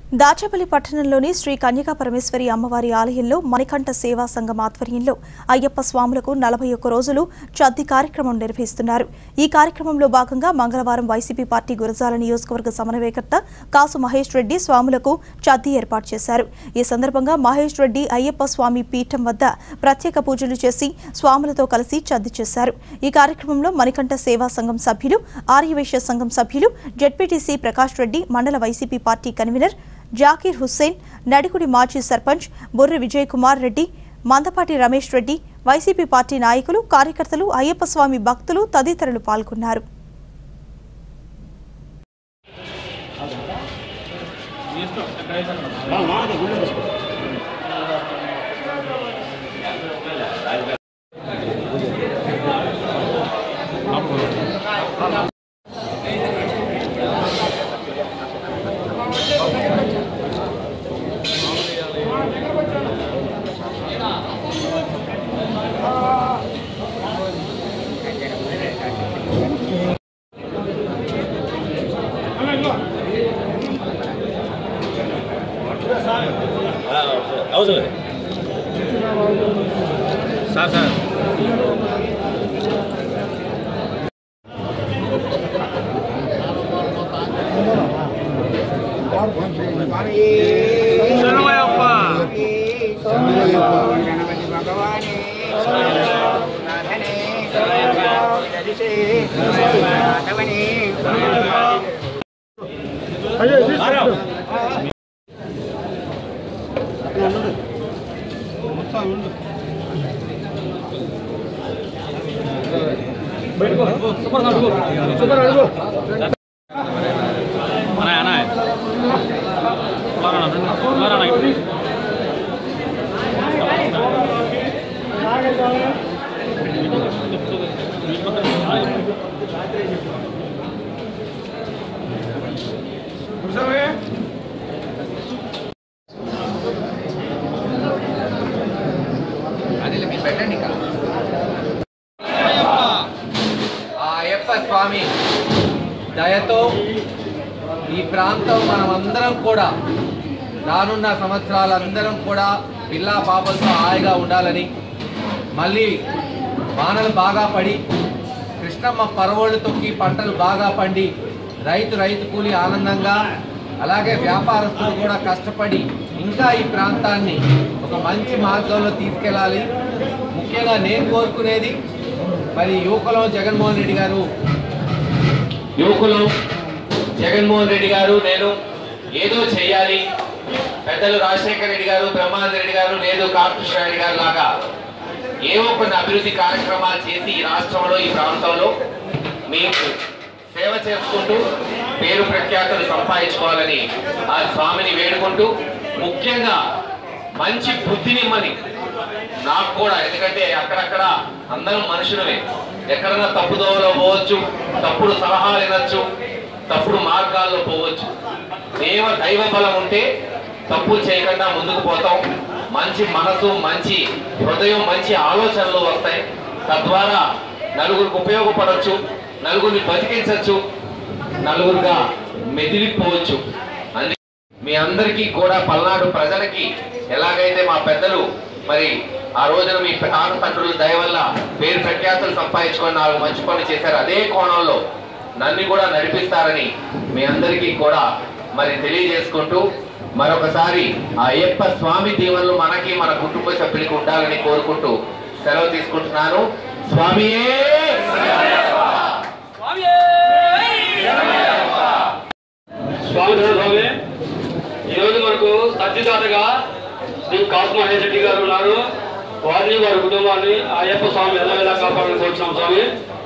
దాచపల్లి పట్టణంలోని శ్రీ కన్యకా పరమేశ్వరి అమ్మవారి ఆలయంలో మణికంఠ సేవా సంఘం ఆధ్వర్యంలో అయ్యప్ప స్వాములకు నలభై ఒక్క రోజులు చద్ది కార్యక్రమం నిర్వహిస్తున్నారు ఈ కార్యక్రమంలో భాగంగా మంగళవారం వైసీపీ పార్టీ గురజాల నియోజకవర్గ సమన్వయకర్త కాసు మహేష్ రెడ్డి స్వాములకు చద్ది ఏర్పాటు చేశారు ఈ సందర్భంగా మహేష్ రెడ్డి అయ్యప్ప స్వామి పీఠం వద్ద ప్రత్యేక పూజలు చేసి స్వాములతో కలిసి చద్ది చేశారు ఈ కార్యక్రమంలో మణికంఠ సేవా సంఘం సభ్యులు ఆర్యవైశ్య సంఘం సభ్యులు జెడ్పీటీసీ ప్రకాష్ రెడ్డి మండల YCP party convener Zakir Hussain Nadikudi మాజీ సర్పంచ్ బొర్రి విజయ్ కుమార్ రెడ్డి మందపాటి రమేష్ రెడ్డి వైసీపీ పార్టీ నాయకులు కార్యకర్తలు అయ్యప్ప స్వామి భక్తులు తదితరులు పాల్గొన్నారు అవసరం లేదు సార్ సార్ శరణమయ్యప్ప గణపతి భగవానే నాథనే దరిశే మాధవనే అనాయ్ అనాయ్ అనాయ్ అది మీరు పెట్టండి ఇక్కడ ఆ అయ్యప్ప స్వామి దయతో ఈ ప్రాంతం మనం అందరం కూడా రానున్న సంవత్సరాలందరం కూడా పిల్లా పాపలతో హాయిగా ఉండాలని మళ్ళీ వానలు బాగా పడి కృష్ణమ్మ పరవళ్ళు తొక్కి పంటలు బాగా పండి రైతు రైతు కూలి ఆనందంగా అలాగే వ్యాపారస్తులు కూడా కష్టపడి ఇంకా ఈ ప్రాంతాన్ని ఒక మంచి మార్గంలో తీసుకెళ్ళాలి ముఖ్యంగా నేను కోరుకునేది మరి యువకులం జగన్మోహన్ రెడ్డి గారు యువకులు జగన్మోహన్ రెడ్డి గారు నేను ఏదో చేయాలి పెద్దలు రాజశేఖర రెడ్డి గారు బ్రహ్మానంద రెడ్డి గారు లేదు కాకృష్ణ రెడ్డి గారు లాగా ఏవో కొన్ని అభివృద్ధి కార్యక్రమాలు చేసి ఈ రాష్ట్రంలో ఈ ప్రాంతంలో మీకు సేవ చేసుకుంటూ పేరు ప్రఖ్యాతులు సంపాదించుకోవాలని ఆ స్వామిని వేడుకుంటూ ముఖ్యంగా మంచి బుద్ధినిమ్మని నాకు కూడా ఎందుకంటే అక్కడక్కడ అందరం మనుషులమే ఎక్కడన్నా తప్పుదోవలో పోవచ్చు తప్పుడు సలహాలు వినొచ్చు తప్పుడు మార్గాల్లో పోవచ్చు దేవ దైవ బలం ఉంటే తప్పులు చేయకుండా ముందుకు పోతాం మంచి మనసు మంచి హృదయం మంచి ఆలోచనలు వస్తాయి తద్వారా నలుగురికి ఉపయోగపడవచ్చు నలుగురిని బతికించవచ్చు నలుగురుగా మెదిలిపోవచ్చు అందుకే మీ అందరికీ కూడా పల్నాడు ప్రజలకి ఎలాగైతే మా పెద్దలు మరి ఆ రోజున మీ తాత తండ్రుల దయ వల్ల పేరు ప్రఖ్యాతులు సంపాదించుకొని నాలుగు మంచి పనులు చేశారు అదే కోణంలో నన్ను కూడా నడిపిస్తారని మీ అందరికీ కూడా మరి తెలియజేసుకుంటూ మరొకసారి ఆ అయ్యప్ప స్వామి దీవెనలు మనకి మన కుటుంబ సభ్యులకి ఉండాలని కోరుకుంటూ సెలవు తీసుకుంటున్నాను స్వామియే స్వామి స్వామి ఈరోజు మనకు సత్యదాతగా శ్రీ కాసు మహేష్ రెడ్డి గారు ఉన్నారు వారిని వారి కుటుంబాన్ని ఆ అయ్యప్ప స్వామి ఎలా ఎలా కాపాడాలని కోరుతున్నాం స్వామి